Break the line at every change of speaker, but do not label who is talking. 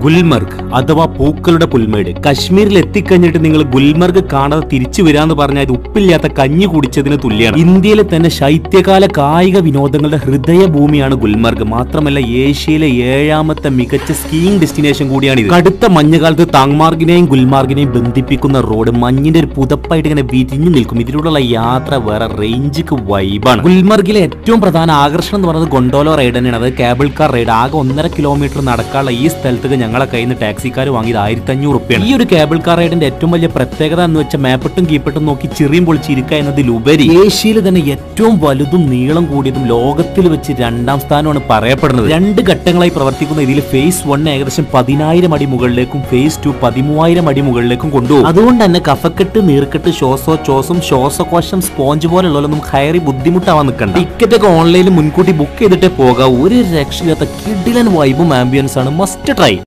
ഗുൽമർഗ് അഥവാ പൂക്കളുടെ പുൽമേട് കശ്മീരിൽ എത്തിക്കഴിഞ്ഞിട്ട് നിങ്ങൾ ഗുൽമർഗ് കാണാതെ തിരിച്ചു വരാന്ന് പറഞ്ഞാൽ ഇത് ഉപ്പില്ലാത്ത കഞ്ഞി കുടിച്ചതിന് തുല്യമാണ് ഇന്ത്യയിലെ തന്നെ ശൈത്യകാല കായിക വിനോദങ്ങളുടെ ഹൃദയഭൂമിയാണ് ഗുൽമർഗ് മാത്രമല്ല ഏഷ്യയിലെ ഏഴാമത്തെ മികച്ച സ്കീയിങ് ഡെസ്റ്റിനേഷൻ കൂടിയാണ് ഇത് കടുത്ത മഞ്ഞുകാലത്ത് താങ്മാർഗിനെയും ഗുൽമാർഗിനെയും ബന്ധിപ്പിക്കുന്ന റോഡ് മഞ്ഞിന്റെ ഒരു പുതപ്പായിട്ട് ഇങ്ങനെ വിരിഞ്ഞു നിൽക്കും ഇതിലൂടെയുള്ള യാത്ര വേറെ റേഞ്ചിക്ക് വൈബാണ് ഗുൽമർഗിലെ ഏറ്റവും പ്രധാന ആകർഷണം എന്ന് പറയുന്നത് ഗൊണ്ടോലോ റൈഡ് തന്നെയാണ് അത് കേബിൾ കാർ റൈഡ് ആകെ ഒന്നര കിലോമീറ്റർ നടക്കാനുള്ള ഈ സ്ഥലത്തേക്ക് ഞങ്ങളെ കയ്യിൽ നിന്ന് ടാക്സിക്കാർ വാങ്ങിയത് ആയിരത്തി അഞ്ഞൂറ് റുപ്യാണ് ഈ ഒരു കേബിൾ കാർ റൈഡിന്റെ ഏറ്റവും വലിയ പ്രത്യേകത എന്ന് വെച്ചാൽ മാപ്പിട്ടും കീപ്പിട്ടും നോക്കി ചിറിയും പൊളിച്ചിരിക്കുക എന്നതിലുപരി ഏഷ്യയിൽ തന്നെ ഏറ്റവും വലുതും നീളം കൂടിയതും ലോകത്തിൽ വെച്ച് രണ്ടാം സ്ഥാനമാണ് പറയപ്പെടുന്നത് രണ്ട് ഘട്ടങ്ങളായി പ്രവർത്തിക്കുന്ന ഇതിൽ ഫേസ് വൺ ഏകദേശം പതിനായിരം അടി മുകളിലേക്കും ഫേസ് ടു പതിമൂവായിരം അടി മുകളിലേക്കും കൊണ്ടുപോകും അതുകൊണ്ട് തന്നെ കഫക്കെട്ട് നീർക്കെട്ട് ശ്വാസോ ചോസും ശ്വാസകോശം സ്പോഞ്ച് പോലുള്ളതൊന്നും കയറി ബുദ്ധിമുട്ടാവാൻ നിൽക്കണ്ട ടിക്കറ്റ് ഒക്കെ ഓൺലൈനിൽ മുൻകൂട്ടി ബുക്ക് ചെയ്തിട്ടേ പോകാം ഒരു രക്ഷയില്ലാത്ത കിഡിലൻ വൈബും ആംബിയൻസ് ആണ് മസ്റ്റ് ട്രൈ